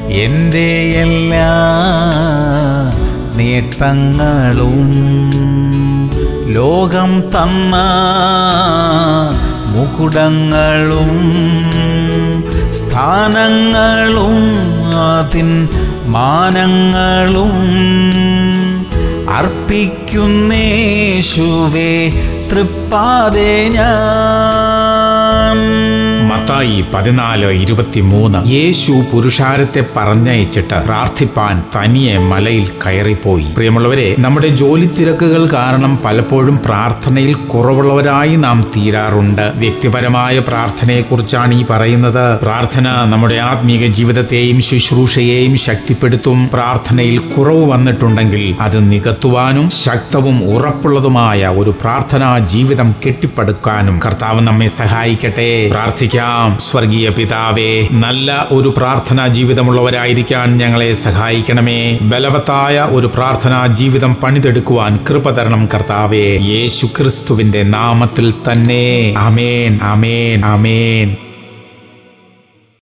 എൻ്റെ എല്ലാ നേട്ടങ്ങളും ലോകം തന്ന മുകുടങ്ങളും സ്ഥാനങ്ങളും അതിൻ മാനങ്ങളും അർപ്പിക്കുന്നേശുവേ തൃപ്പാതെ ഞാൻ മത്തായി പതിനാല് ഇരുപത്തിമൂന്ന് യേശു പുരുഷാരത്തെ പറഞ്ഞയച്ചിട്ട് പ്രാർത്ഥിപ്പാൻ തനിയെ മലയിൽ കയറിപ്പോയി പ്രിയമുള്ളവരെ നമ്മുടെ ജോലി തിരക്കുകൾ കാരണം പലപ്പോഴും പ്രാർത്ഥനയിൽ കുറവുള്ളവരായി നാം തീരാറുണ്ട് വ്യക്തിപരമായ പ്രാർത്ഥനയെക്കുറിച്ചാണ് ഈ പറയുന്നത് പ്രാർത്ഥന നമ്മുടെ ആത്മീക ജീവിതത്തെയും ശുശ്രൂഷയെയും ശക്തിപ്പെടുത്തും പ്രാർത്ഥനയിൽ കുറവ് വന്നിട്ടുണ്ടെങ്കിൽ അത് നികത്തുവാനും ശക്തവും ഉറപ്പുള്ളതുമായ ഒരു പ്രാർത്ഥനാ ജീവിതം കെട്ടിപ്പടുക്കാനും കർത്താവ് നമ്മെ സഹായിക്കട്ടെ പ്രാർത്ഥിക്കാം സ്വർഗീയ പിതാവേ നല്ല ഒരു പ്രാർത്ഥനാ ജീവിതമുള്ളവരായിരിക്കാൻ ഞങ്ങളെ സഹായിക്കണമേ ബലവത്തായ ഒരു പ്രാർത്ഥനാ ജീവിതം പണിതെടുക്കുവാൻ കൃപ തരണം കർത്താവേ യേശു ക്രിസ്തുവിന്റെ നാമത്തിൽ തന്നെ അമേൻ അമേൻ അമേൻ